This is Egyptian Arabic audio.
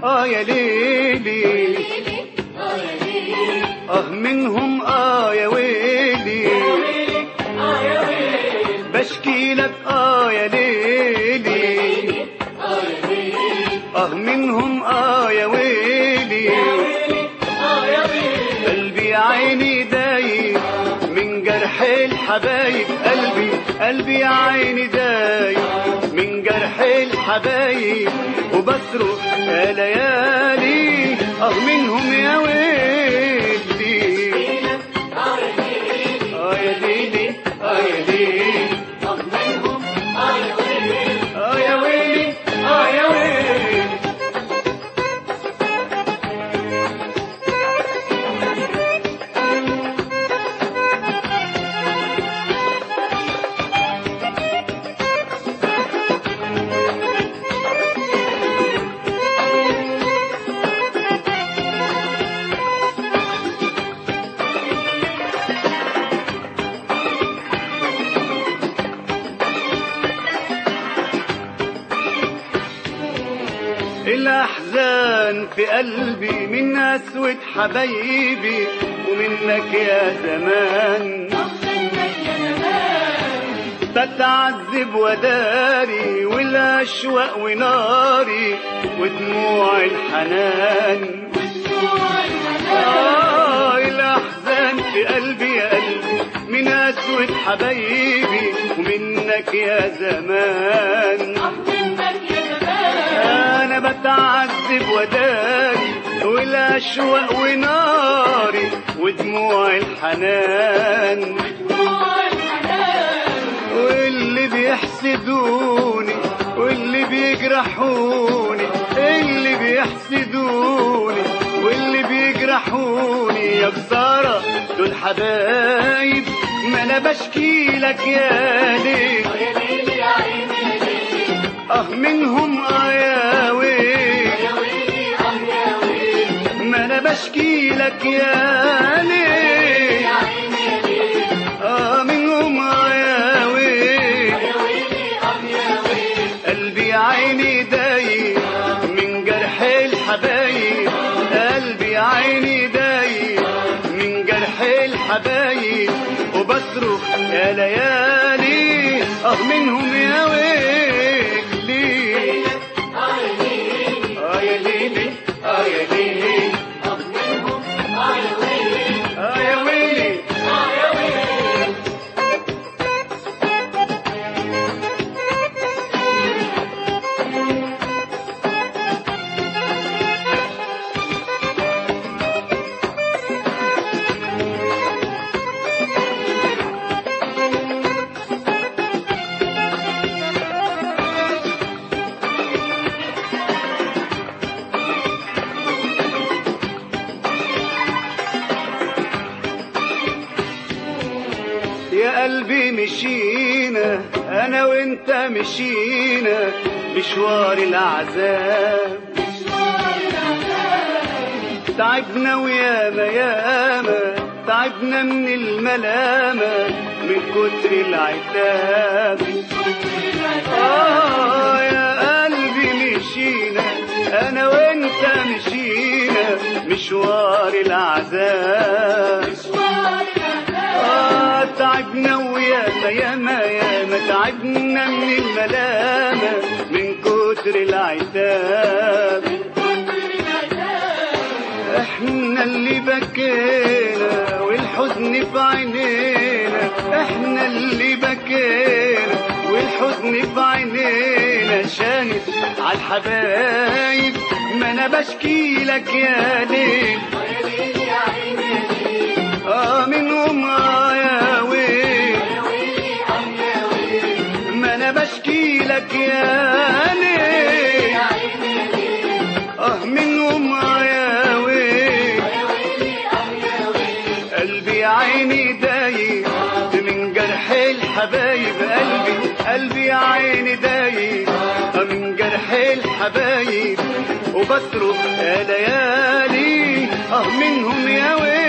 اه يا ليلي اه منهم اه يا ويلي بشكي لك اه يا ليلي اه منهم اه يا ويلي قلبي عيني دايب من جرح الحبايب قلبي قلبي يا عيني دايب من جرح الحبايب وبصرخ يا ليالي اه منهم يا ويلي اه يا ليلي اه يا ليلي اه يا ويلي اه يا ويلي الأحزان في قلبي من أسود حبايبي ومنك يا زمان بتعذب وداري والأشواق وناري ودموع الحنان آه الأحزان في قلبي يا قلبي من أسود حبايبي ومنك يا زمان انا بتعذب وداري والاشواق وناري ودموع الحنان واللي بيحسدوني واللي بيجرحوني اللي بيحسدوني واللي بيجرحوني يا خسارة دول حبايب ما انا بشكي لك يا ليل اه منهم اه يا ويل ما انا بشكي لك يا ليل اه منهم اه يا ويل قلبي عيني دايب من جرح الحبايب قلبي عيني دايب من جرح الحبايب وبصرخ يا ليالي اه منهم يا ويلي اه يا ليلي اه يا ليلي اه يا ويلي يا قلبي مشينا انا وانت مشينا مشوار العذاب تعبنا وياما ياما تعبنا من الملامة من كتر العتاب آه يا قلبي مشينا أنا وأنت مشينا مشوار العذاب آه تعبنا وياما ياما ياما تعبنا من الملامة من كتر العتاب احنا اللي بكينا والحزن في عينينا احنا اللي بكينا والحزن في عينينا شاهد على الحبايب ما انا بشكي لك يا ليل اه منهم اه يا ويل ما انا بشكي لك يا ليل اه منهم اه يا ويل قلبي عيني دايب من جرح الحبايب قلبي قلبي عيني دايب من جرح الحبايب وبصرخ يا ليالي اه منهم يا ويل